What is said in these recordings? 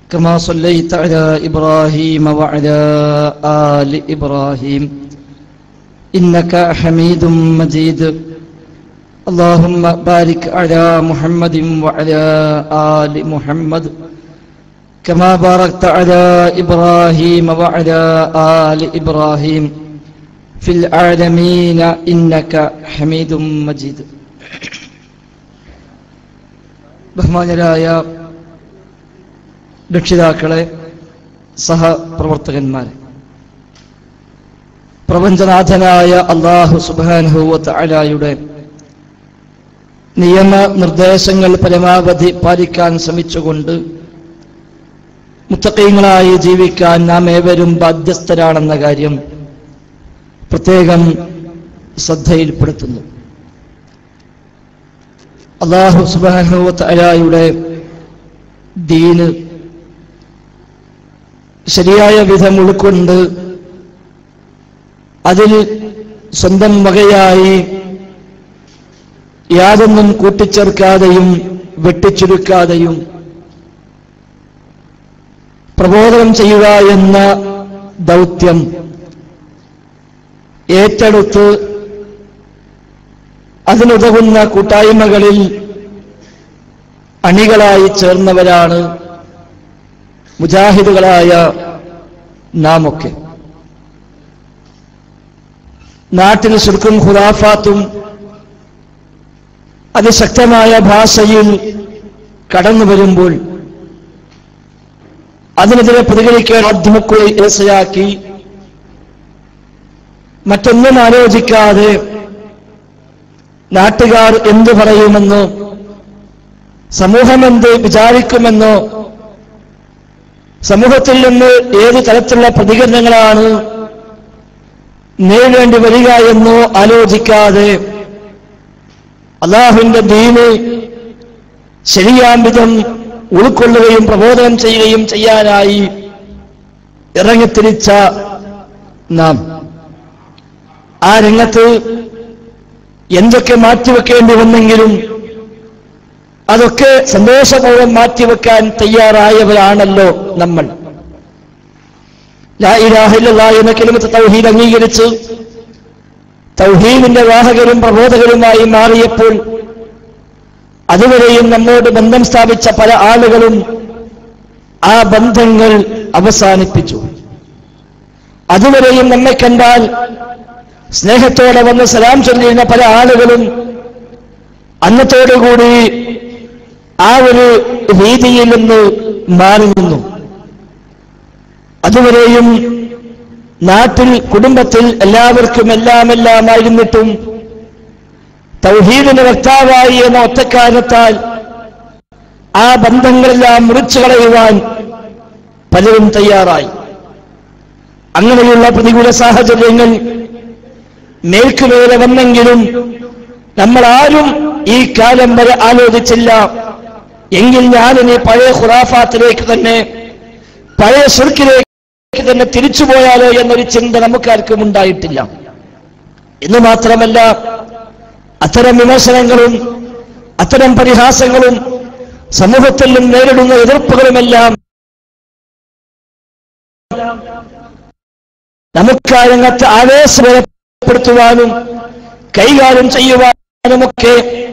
كما صليت على إبراهيم وعلى آل إبراهيم إنك حميد مجيد اللهم بارك على محمد وعلى آل محمد كما باركت على إبراهيم وعلى آل إبراهيم في العالمين إنك حميد مجيد ബഹുമാനരായ രക്ഷിതാക്കളെ സഹപ്രവർത്തകന്മാരെ പ്രപഞ്ചനാഥനായ അള്ളാഹു സുബാൻഹുവത്ത് അലായുടെ നിയമ നിർദ്ദേശങ്ങൾ പരമാവധി പാലിക്കാൻ ശ്രമിച്ചുകൊണ്ട് മുത്തക്കീങ്ങളായി ജീവിക്കാൻ നാം ഏവരും ബാധ്യസ്ഥരാണെന്ന കാര്യം പ്രത്യേകം ശ്രദ്ധയിൽപ്പെടുത്തുന്നു അള്ളാഹു സുബാനുവത്ത് അലായുടെ ദീന് ശരിയായ വിധം ഉൾക്കൊണ്ട് അതിൽ സ്വന്തം വകയായി യാതൊന്നും കൂട്ടിച്ചേർക്കാതെയും വെട്ടിച്ചുരുക്കാതെയും പ്രബോധനം ചെയ്യുക എന്ന ദൗത്യം ഏറ്റെടുത്ത് അതിനുതകുന്ന കൂട്ടായ്മകളിൽ അണികളായി ചേർന്നവരാണ് മുജാഹിദുകളായ നാമൊക്കെ നാട്ടിൽ ശുർക്കും ഖുറാഫാത്തും അതിശക്തമായ ഭാഷയിൽ കടന്നു വരുമ്പോൾ അതിനെതിരെ പ്രതികരിക്കാൻ മാധ്യമക്കുളി ഇരസയാക്കി മറ്റൊന്നും ആലോചിക്കാതെ നാട്ടുകാർ എന്തു പറയുമെന്നോ സമൂഹം എന്ത് വിചാരിക്കുമെന്നോ സമൂഹത്തിൽ നിന്ന് ഏത് തരത്തിലുള്ള പ്രതികരണങ്ങളാണ് നേരിടേണ്ടി വരിക എന്നോ ആലോചിക്കാതെ അള്ളാഹുവിന്റെ ദീന് ശരിയാം വിധം ഉൾക്കൊള്ളുകയും പ്രബോധനം ചെയ്യുകയും ചെയ്യാനായി ഇറങ്ങിത്തിരിച്ച നാം ആ രംഗത്ത് എന്തൊക്കെ മാറ്റിവെക്കേണ്ടി വന്നെങ്കിലും അതൊക്കെ സന്തോഷപൂർവ്വം മാറ്റിവെക്കാൻ തയ്യാറായവരാണല്ലോ നമ്മൾ ലാ ഇലാഹ ഇല്ലല്ലാഹ് എന്ന കലിമത്ത് തൗഹീദ് അംഗീകരിച്ച് തൗഹീദിന്റെ വാഹകരും പ്രബോധകരുമായി മാറിയപ്പോൾ അതുവരെയും നമ്മോട് ബന്ധം സ്ഥാപിച്ച പല ആളുകളും ആ ബന്ധങ്ങൾ അവസാനിപ്പിച്ചു അതുവരെയും നമ്മെ കണ്ടാൽ സ്നേഹത്തോടെ വന്ന് സലാം ചൊല്ലിയിരുന്ന പല ആളുകളും അന്നത്തോടുകൂടി ആ ഒരു രീതിയിൽ നിന്ന് മാറി നിന്നു അതുവരെയും നാട്ടിൽ കുടുംബത്തിൽ എല്ലാവർക്കും എല്ലാം എല്ലാമായിരുന്നിട്ടും തൗഹീദിന് വക്താവായി എന്ന ഒറ്റക്കാരണത്താൽ ആ ബന്ധങ്ങളെല്ലാം മുറിച്ചു കളയുവാൻ പലരും തയ്യാറായി അങ്ങനെയുള്ള പ്രതികൂല സാഹചര്യങ്ങൾ മേൽക്കുമേലെ വന്നെങ്കിലും നമ്മൾ ആരും ഈ കാലം വരെ ആലോചിച്ചില്ല എങ്കിൽ ഞാനിനി പഴയ ഖുറാഫാത്തിലേക്ക് തന്നെ പഴയ ഷുർക്കിലേക്ക് തന്നെ തിരിച്ചുപോയാലോ എന്നൊരു ചിന്ത നമുക്കാർക്കും ഉണ്ടായിട്ടില്ല എന്ന് മാത്രമല്ല അത്തരം വിമർശനങ്ങളും അത്തരം പരിഹാസങ്ങളും സമൂഹത്തിൽ നിന്നും നേരിടുന്ന എതിർപ്പുകളുമെല്ലാം നമുക്ക് ആ രംഗത്ത് ആവേശപ്പെടുത്തുവാനും കൈകാര്യം ചെയ്യുവാനുമൊക്കെ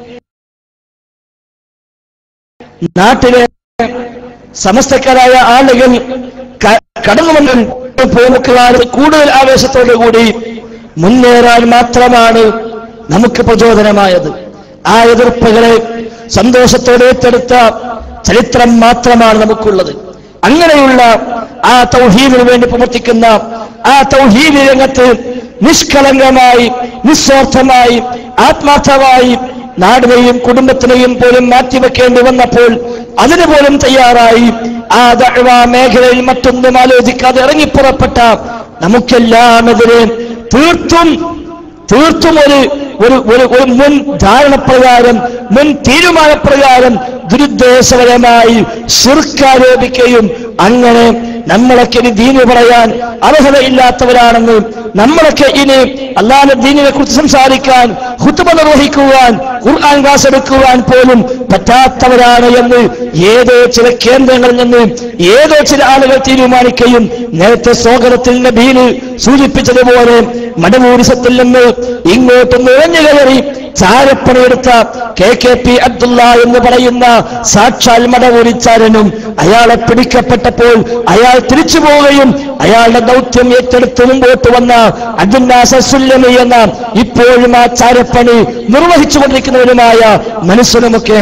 നാട്ടിലെ സമസ്തക്കാരായ ആളുകൾ കടന്നു വന്നു കൂടുതൽ ആവേശത്തോടു കൂടി മുന്നേറാൻ മാത്രമാണ് നമുക്ക് പ്രചോദനമായത് ആ എതിർപ്പുകളെ സന്തോഷത്തോടെ ഏറ്റെടുത്ത ചരിത്രം മാത്രമാണ് നമുക്കുള്ളത് അങ്ങനെയുള്ള ആ തൗഹീദിന് വേണ്ടി പ്രവർത്തിക്കുന്ന ആ തൗഹീദ് രംഗത്ത് നിഷ്കളങ്കമായി നിസ്വാർത്ഥമായി ആത്മാർത്ഥമായി നാടിനെയും കുടുംബത്തിനെയും പോലും മാറ്റിവെക്കേണ്ടി വന്നപ്പോൾ അതിന് പോലും തയ്യാറായി ആ ദഅ്വാ മേഖലയിൽ മറ്റൊന്നും ആലോചിക്കാതെ ഇറങ്ങിപ്പുറപ്പെട്ട നമുക്കെല്ലാം എതിരെ തീർത്തും തീർത്തും ഒരു ഒരു ഒരു ഒരു മുൻ ധാരണപ്രകാരം മുൻ തീരുമാനപ്രകാരം ദുരുദ്ദേശപരമായി ശിർക്കാരോപിക്കുകയും അങ്ങനെ നമ്മളൊക്കെ ഇനി ദീന് പറയാൻ അർഹതയില്ലാത്തവരാണെന്ന് നമ്മളൊക്കെ ഇനി അള്ളാഹുന്റെ ദീനിനെ കുറിച്ച് സംസാരിക്കാൻ ഹുത്തുബ നിർവഹിക്കുവാൻ ഖുർആൻ ക്ലാസ് എടുക്കുവാൻ പോലും പറ്റാത്തവരാണ് എന്ന് ഏതോ ചില കേന്ദ്രങ്ങളിൽ നിന്ന് ഏതോ ചില ആളുകൾ തീരുമാനിക്കുകയും നേരത്തെ സ്വാഗതത്തിൽ നബീന് സൂചിപ്പിച്ചതുപോലെ മടമൂരിസത്തിൽ നിന്ന് ഇങ്ങോട്ട് നുഴഞ്ഞു കയറി ചാരപ്പണിയെടുത്ത കെ കെ പി അബ്ദുള്ള എന്ന് പറയുന്ന സാക്ഷാൽ മടവൂരിച്ചാരനും അയാളെ പിടിക്കപ്പെട്ടപ്പോൾ അയാൾ തിരിച്ചു പോവുകയും അയാളുടെ ദൗത്യം ഏറ്റെടുത്ത് മുമ്പോട്ട് വന്ന അബ്ദുല്ലാസുല്ലമി എന്ന ഇപ്പോഴും ആ ചാരപ്പണി നിർവഹിച്ചുകൊണ്ടിരിക്കുന്നവരുമായ മനുഷ്യനുമൊക്കെ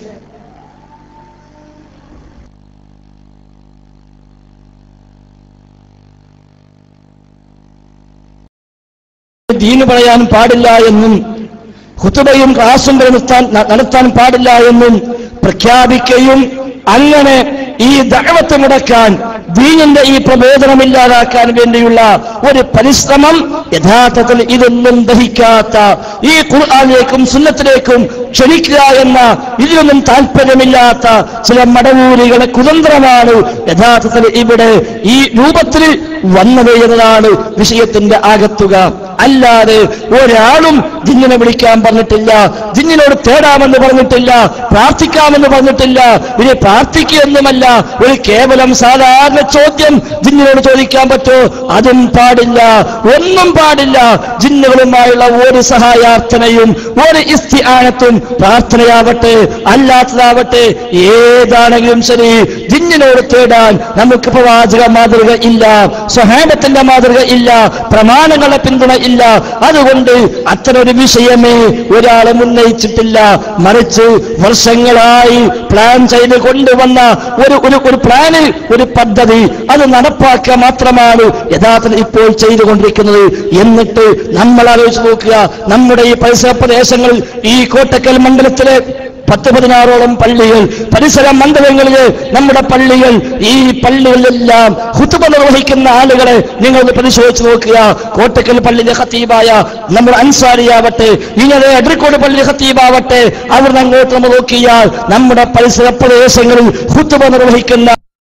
ദീന് പറയാൻ പാടില്ല എന്നും ഹുത്തുബയും ക്ലാസും നടത്താൻ നടത്താൻ പാടില്ല എന്നും പ്രഖ്യാപിക്കുകയും അങ്ങനെ ഈ ദഴവത്ത് മുടക്കാൻ ദീനിന്റെ ഈ പ്രബോധനമില്ലാതാക്കാൻ വേണ്ടിയുള്ള ഒരു പരിശ്രമം യഥാർത്ഥത്തിൽ ഇതൊന്നും ദഹിക്കാത്ത ഈ ഖുർആാനിലേക്കും സുന്നത്തിലേക്കും ക്ഷണിക്കുക എന്ന ഇതിലൊന്നും താല്പര്യമില്ലാത്ത ചില മടവൂരികളെ കുതന്ത്രമാണ് യഥാർത്ഥത്തിൽ ഇവിടെ ഈ രൂപത്തിൽ വന്നത് എന്നതാണ് വിഷയത്തിന്റെ ആകത്തുക അല്ലാതെ ഒരാളും ജിന്നിനെ വിളിക്കാൻ പറഞ്ഞിട്ടില്ല ജിന്നിനോട് തേടാമെന്ന് പറഞ്ഞിട്ടില്ല പ്രാർത്ഥിക്കാമെന്ന് പറഞ്ഞിട്ടില്ല ഇനി പ്രാർത്ഥിക്കുകയൊന്നുമല്ല ഒരു കേവലം സാധാരണ ചോദ്യം ജിന്നിനോട് ചോദിക്കാൻ പറ്റുമോ അതും പാടില്ല ഒന്നും പാടില്ല ജിന്നുകളുമായുള്ള ഒരു സഹായാർത്ഥനയും ഒരു ഇസ്തിആനത്തും പ്രാർത്ഥനയാവട്ടെ അല്ലാത്തതാവട്ടെ ഏതാണെങ്കിലും ശരി ജിന്നിനോട് തേടാൻ നമുക്ക് പ്രവാചക മാതൃക ഇല്ല സ്വഹാബത്തിന്റെ മാതൃക ഇല്ല പ്രമാണങ്ങളുടെ പിന്തുണ ഇല്ല അതുകൊണ്ട് അത്തരൊരു വിഷയമേ ഒരാളെ ഉന്നയിച്ചിട്ടില്ല മറിച്ച് വർഷങ്ങളായി പ്ലാൻ ചെയ്ത് കൊണ്ടുവന്ന ഒരു ഒരു ഒരു പ്ലാന് ഒരു പദ്ധതി അത് നടപ്പാക്കുക മാത്രമാണ് യഥാർത്ഥത്തിൽ ഇപ്പോൾ ചെയ്തുകൊണ്ടിരിക്കുന്നത് എന്നിട്ട് നമ്മൾ ആലോചിച്ച് നോക്കുക നമ്മുടെ ഈ പരിസര പ്രദേശങ്ങളിൽ ഈ കോട്ടക്കൽ മണ്ഡലത്തിലെ പത്ത് പതിനാറോളം പള്ളികൾ പരിസര മണ്ഡലങ്ങളില് നമ്മുടെ പള്ളികൾ ഈ പള്ളികളിലെല്ലാം ഹുത്തുബ നിർവഹിക്കുന്ന ആളുകളെ നിങ്ങൾ ഒന്ന് പരിശോധിച്ച് നോക്കുക കോട്ടക്കൽ പള്ളിയിലെ ഖത്തീബായ നമ്മുടെ അൻസാരിയാവട്ടെ ഇങ്ങനെ അഡ്രിക്കോട് പള്ളി ഖത്തീബാവട്ടെ അവർ അങ്ങോട്ട് നമ്മൾ നോക്കിയാൽ നമ്മുടെ പരിസര പ്രദേശങ്ങളിൽ ഹുത്തുബ നിർവഹിക്കുന്ന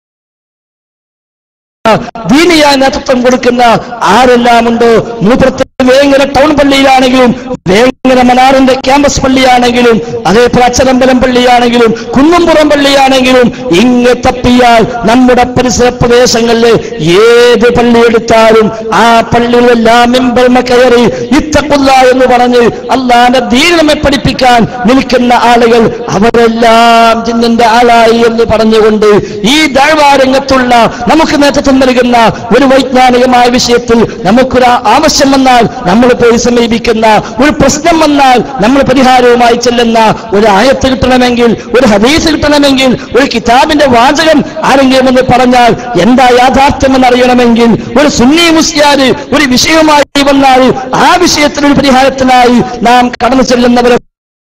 ദീനിയായ നേതൃത്വം കൊടുക്കുന്ന ആരെല്ലാം ഉണ്ടോ മൂപ്പുറത്ത് വേങ്ങര ടൗൺ പള്ളിയിലാണെങ്കിലും വേങ്ങര മനാറിന്റെ ക്യാമ്പസ് പള്ളിയാണെങ്കിലും അതേപോലെ അച്ചരമ്പലം പള്ളിയാണെങ്കിലും കുന്നുംപുറം പള്ളിയാണെങ്കിലും ഇങ്ങ് തപ്പിയാൽ നമ്മുടെ പരിസര പ്രദേശങ്ങളിലെ ഏത് പള്ളി എടുത്താലും ആ പള്ളികളെല്ലാം മെമ്പർമ കയറി ഇത്തക്കുള്ള എന്ന് പറഞ്ഞ് അള്ളാന്റെ ദീനമെ പഠിപ്പിക്കാൻ നിൽക്കുന്ന ആളുകൾ അവരെല്ലാം ജിന്നിന്റെ ആളായി എന്ന് പറഞ്ഞുകൊണ്ട് ഈ ദാഴ്വാരംഗത്തുള്ള നമുക്ക് നേതൃത്വം നൽകുന്ന ഒരു വൈജ്ഞാനികമായ വിഷയത്തിൽ നമുക്കൊരു ആവശ്യം വന്നാൽ നമ്മൾ പോയി സമീപിക്കുന്ന ഒരു പ്രശ്നം വന്നാൽ നമ്മൾ പരിഹാരവുമായി ചെല്ലുന്ന ഒരു ആയത്ത് കിട്ടണമെങ്കിൽ ഒരു ഹദീസ് കിട്ടണമെങ്കിൽ ഒരു കിതാബിന്റെ വാചകം ആരെങ്കിലും എന്ന് പറഞ്ഞാൽ എന്താ യാഥാർത്ഥ്യമെന്ന് അറിയണമെങ്കിൽ ഒരു സുന്നി മുസ്ലിയാര് ഒരു വിഷയവുമായി വന്നാൽ ആ വിഷയത്തിൽ ഒരു പരിഹാരത്തിനായി നാം കടന്നു ചെല്ലുന്നവരെ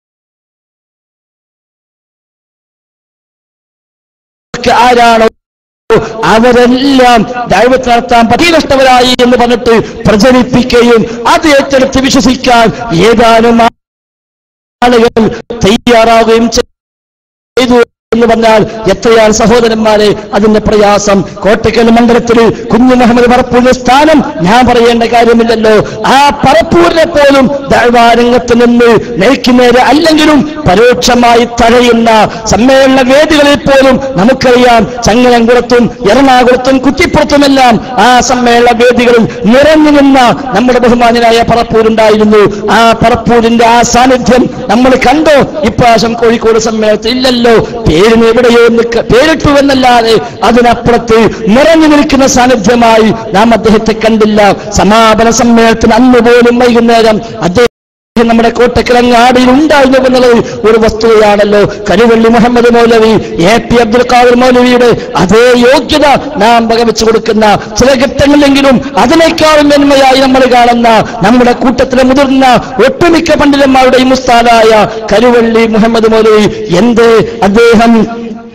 ആരാണോ അവരെല്ലാം ദൈവത്ത് നടത്താൻ പതിനഷ്ടവരായി എന്ന് പറഞ്ഞിട്ട് പ്രചരിപ്പിക്കുകയും അത് ഏറ്റെടുത്ത് വിശ്വസിക്കാൻ ഏതാനും ആളുകൾ തയ്യാറാവുകയും ചെയ്തു എന്ന് പറഞ്ഞാൽ എത്രയാണ് സഹോദരന്മാരെ അതിന്റെ പ്രയാസം കോട്ടയ്ക്കൽ മണ്ഡലത്തിൽ കുഞ്ഞു മുഹമ്മദ് പറപ്പൂരിന്റെ സ്ഥാനം ഞാൻ പറയേണ്ട കാര്യമില്ലല്ലോ ആ പറപ്പൂരിനെ പോലും ദൈവാരംഗത്ത് നിന്ന് നേരെ അല്ലെങ്കിലും പരോക്ഷമായി തഴയുന്ന സമ്മേളന വേദികളിൽ പോലും നമുക്കറിയാം ചങ്ങനംകുളത്തും എറണാകുളത്തും കുറ്റിപ്പുറത്തുമെല്ലാം ആ സമ്മേളന വേദികളിൽ നിറഞ്ഞു നിന്ന നമ്മുടെ ബഹുമാനായ പറപ്പൂരുണ്ടായിരുന്നു ആ പറപ്പൂരിന്റെ ആ സാന്നിധ്യം നമ്മൾ കണ്ടോ ഇപ്രാവശ്യം കോഴിക്കോട് സമ്മേളനത്തിൽ ഇല്ലല്ലോ പേരിന് എവിടെയോ നിൽക്ക പേരിട്ടു എന്നല്ലാതെ അതിനപ്പുറത്ത് നിറഞ്ഞു നിൽക്കുന്ന സാന്നിധ്യമായി നാം അദ്ദേഹത്തെ കണ്ടില്ല സമാപന സമ്മേളനത്തിന് അന്ന് പോലും വൈകുന്നേരം അദ്ദേഹം നമ്മുടെ കോട്ടക്കിളങ്ങാടിയിൽ ഉണ്ടായിരുന്നു എന്നുള്ളത് ഒരു വസ്തുതയാണല്ലോ കരുവള്ളി മുഹമ്മദ് മൗലവി എ പി അബ്ദുൽ ഖാദർ മൗലവിയുടെ അതേ യോഗ്യത നാം വകവെച്ചു കൊടുക്കുന്ന ചില ഘട്ടങ്ങളിലെങ്കിലും അതിനേക്കാളും നന്മയായി നമ്മൾ കാണുന്ന നമ്മുടെ കൂട്ടത്തിലെ മുതിർന്ന ഒട്ടുമിക്ക പണ്ഡിതന്മാരുടെയും ഉസ്താദായ കരുവള്ളി മുഹമ്മദ് മൗലവി എന്ത് അദ്ദേഹം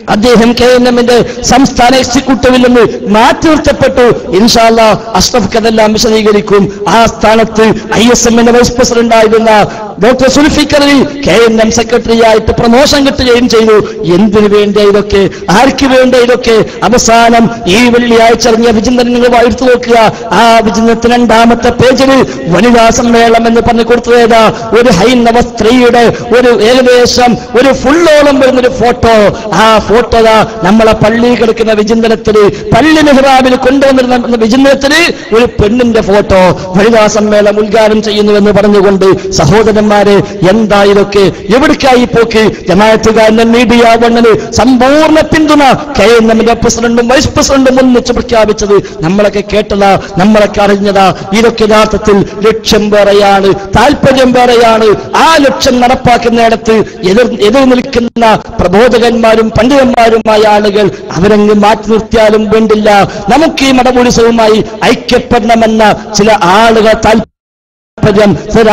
അദ്ദേഹം കെ എൻ എമ്മിന്റെ സംസ്ഥാന എക്സിക്യൂട്ടീവിൽ നിന്ന് മാറ്റി നിർത്തപ്പെട്ടു ഇൻഷാല്ല അഷ്റഫ് അതെല്ലാം വിശദീകരിക്കും ആ സ്ഥാനത്ത് ഐ എസ് എമ്മിന്റെ വൈസ് പ്രസിഡന്റ് ആയിരുന്ന doctor Sulfikar Ali K N M secretary ആയിട്ട് പ്രമോഷൻ കിട്ടുകയും ചെയ്തു എന്തിനു വേണ്ട ഇതൊക്കെ ആർക്ക് വേണ്ട ഇതൊക്കെ അവസാനം ഈ വെള്ളിയാഴ്ച ഇറങ്ങിയ വിചിന്തനം നിങ്ങൾ വായിച്ചു നോക്കുക ആ വിചിന്തനത്തിന് രണ്ടാമത്തെ പേജിൽ വനിതാ സമ്മേളനം എന്ന് പറഞ്ഞു കൊടുത്തതേതാ ഒരു ഹൈന്ദവ സ്ത്രീയുടെ ഒരു ഏകദേശം ഒരു ഫുള്ളോളം വരുന്ന ഒരു ഫോട്ടോ ആ ഫോട്ടോ നമ്മളെ പള്ളിയിൽ കിടക്കുന്ന വിചിന്തനത്തിന് പള്ളി മെഹ്റാബിൽ കൊണ്ടുവന്നിരുന്ന വിചിന്തനത്തിന് ഒരു പെണ്ണിന്റെ ഫോട്ടോ വനിതാ സമ്മേളനം ഉദ്ഘാടനം ചെയ്യുന്നുവെന്ന് പറഞ്ഞുകൊണ്ട് സഹോദരന്മാരെ എന്താ ഇതൊക്കെ എവിടേക്കായി പോക്ക് ജമാഅത്തുകാരന്റെ മീഡിയ വണ്ണന് സമ്പൂർണ്ണ പിന്തുണ കെ എൻ എമ്മിന്റെ പ്രസിഡന്റും വൈസ് പ്രസിഡന്റും ഒന്നിച്ച് പ്രഖ്യാപിച്ചത് നമ്മളൊക്കെ കേട്ടതാ നമ്മളൊക്കെ അറിഞ്ഞതാ ഇതൊക്കെ യഥാർത്ഥത്തിൽ ലക്ഷ്യം വേറെയാണ് താല്പര്യം വേറെയാണ് ആ ലക്ഷ്യം നടപ്പാക്കുന്നിടത്ത് എതിർ എതിർ നിൽക്കുന്ന പ്രബോധകന്മാരും പണ്ഡിതന്മാരുമായ ആളുകൾ അവരങ്ങ് മാറ്റി നിർത്തിയാലും വേണ്ടില്ല നമുക്ക് ഈ മതപൂരിസവുമായി ഐക്യപ്പെടണമെന്ന ചില ആളുകൾ താല്പര്യം ചില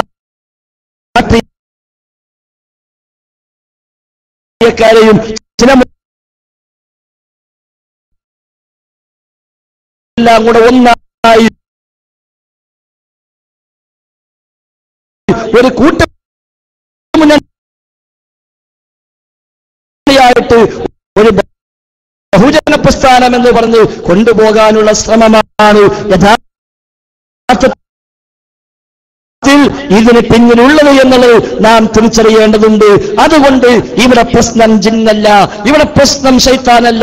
രാഷ്ട്രീയക്കാരെയും ചില എല്ലാം കൂടെ ഒന്നായി ഒരു കൂട്ട മുന്നണിയായിട്ട് ഒരു ബഹുജന പ്രസ്ഥാനം എന്ന് പറഞ്ഞ് കൊണ്ടുപോകാനുള്ള ശ്രമമാണ് യഥാർത്ഥത്തിൽ ഇതിന് പിന്നിലുള്ളത് എന്നുള്ളത് നാം തിരിച്ചറിയേണ്ടതുണ്ട് അതുകൊണ്ട് ഇവിടെ പ്രശ്നം ജിന്നല്ല ഇവിടെ പ്രശ്നം ശൈത്താനല്ല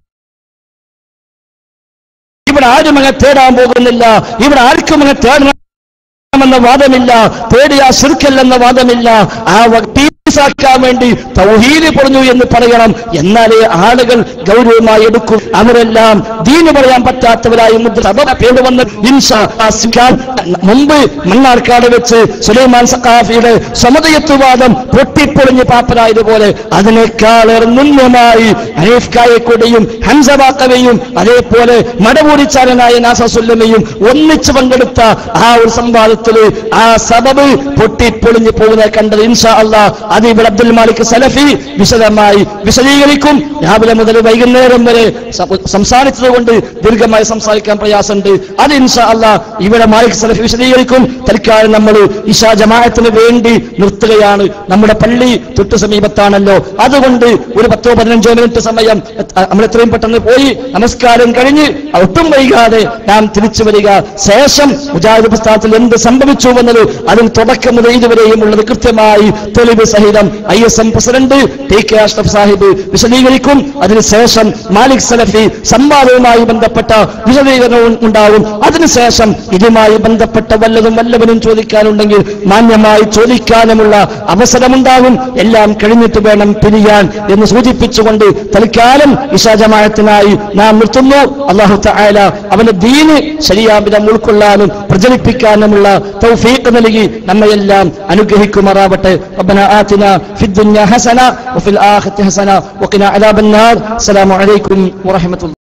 ഇവിടെ ആരും അങ്ങ് തേടാൻ പോകുന്നില്ല ഇവിടെ ആർക്കും അങ്ങ് തേടണമെന്ന വാദമില്ല തേടിയ ശിർക്കല്ലെന്ന വാദമില്ല ആ പീസാക്കാൻ വേണ്ടി തൗഹീദ് പറഞ്ഞു എന്ന് പറയണം എന്നാലേ ആളുകൾ ഗൗരവമായി എടുക്കും അവരെല്ലാം ദീന് പറയാൻ പറ്റാത്തവരായി മുദ്ര സഭ പേര് വന്ന് ഇൻഷാ ആസിക്കാൻ മുമ്പ് മണ്ണാർക്കാട് വെച്ച് സുലൈമാൻ സഖാഫിയുടെ സമതയത്വവാദം പൊട്ടിപ്പൊളിഞ്ഞ് പാപ്പരായതുപോലെ അതിനേക്കാളേറെ നിന്യമായി ഹനീഫ് കായക്കൊടിയും ഹംസവാക്കവയും അതേപോലെ മടപൂരിച്ചാരനായ നാസസുല്ലമയും ഒന്നിച്ച് പങ്കെടുത്ത ആ ഒരു സംവാദത്തില് ആ സബബ് പൊട്ടിപ്പൊളിഞ്ഞ് പോകുന്നത് കണ്ടത് ഇൻഷാ അള്ളാ അത് ഇവിടെ അബ്ദുൽ മാലിക് സലഫി വിശദമായി വിശദീകരിക്കും രാവിലെ മുതൽ വൈകുന്നേരം വരെ സ- സംസാരിച്ചത് കൊണ്ട് ദീർഘമായി സംസാരിക്കാൻ പ്രയാസമുണ്ട് അത് ഇൻഷാ അള്ളാ ഇവിടെ മാലിക് സലഫി വിശദീകരിക്കും തൽക്കാലം നമ്മൾ ഇഷാ ജമാഅത്തിന് വേണ്ടി നിർത്തുകയാണ് നമ്മുടെ പള്ളി തൊട്ടു സമീപത്താണല്ലോ അതുകൊണ്ട് ഒരു പത്തോ പതിനഞ്ചോ മിനിറ്റ് സമയം എത്ര- നമ്മൾ എത്രയും പെട്ടെന്ന് പോയി നമസ്കാരം കഴിഞ്ഞ് ഒട്ടും വൈകാതെ നാം തിരിച്ചു വരിക ശേഷം മുജാഹിദ് പ്രസ്ഥാനത്തിൽ എന്ത് സംഭവിച്ചു എന്നത് അതിന് തുടക്കം മുതൽ ഇതുവരെയും ഉള്ളത് കൃത്യമായി തെളിവ് സഹിതം I S M president T K Ashraf Sahib വിശദീകരിക്കും അതിനുശേഷം മാലിക് സലഫി സംവാദവുമായി ബന്ധപ്പെട്ട വിശദീകരണവും ഉണ്ടാവും അതിനുശേഷം ഇതുമായി ബന്ധപ്പെട്ട വല്ലതും വല്ലവനും ചോദിക്കാനുണ്ടെങ്കിൽ മാന്യമായി ചോദിക്കാനുമുള്ള അവസരമുണ്ടാകും എല്ലാം കഴിഞ്ഞിട്ട് വേണം പിരിയാൻ എന്ന് സൂചിപ്പിച്ചുകൊണ്ട് തൽക്കാലം ഇഷാജമായത്തിനായി നാം നിർത്തുന്നു അള്ളാഹു തആല അവന്റെ ദീന് ശരിയാവിധം ഉൾക്കൊള്ളാനും പ്രചരിപ്പിക്കാനുമുള്ള തൗഫീഖ് നൽകി നമ്മയെല്ലാം അനുഗ്രഹിക്കുമാറാവട്ടെ ربنا آتنا في الدنيا حسنة وفي الآخرة حسنة وقنا عذاب النار السلام عليكم ورحمة الله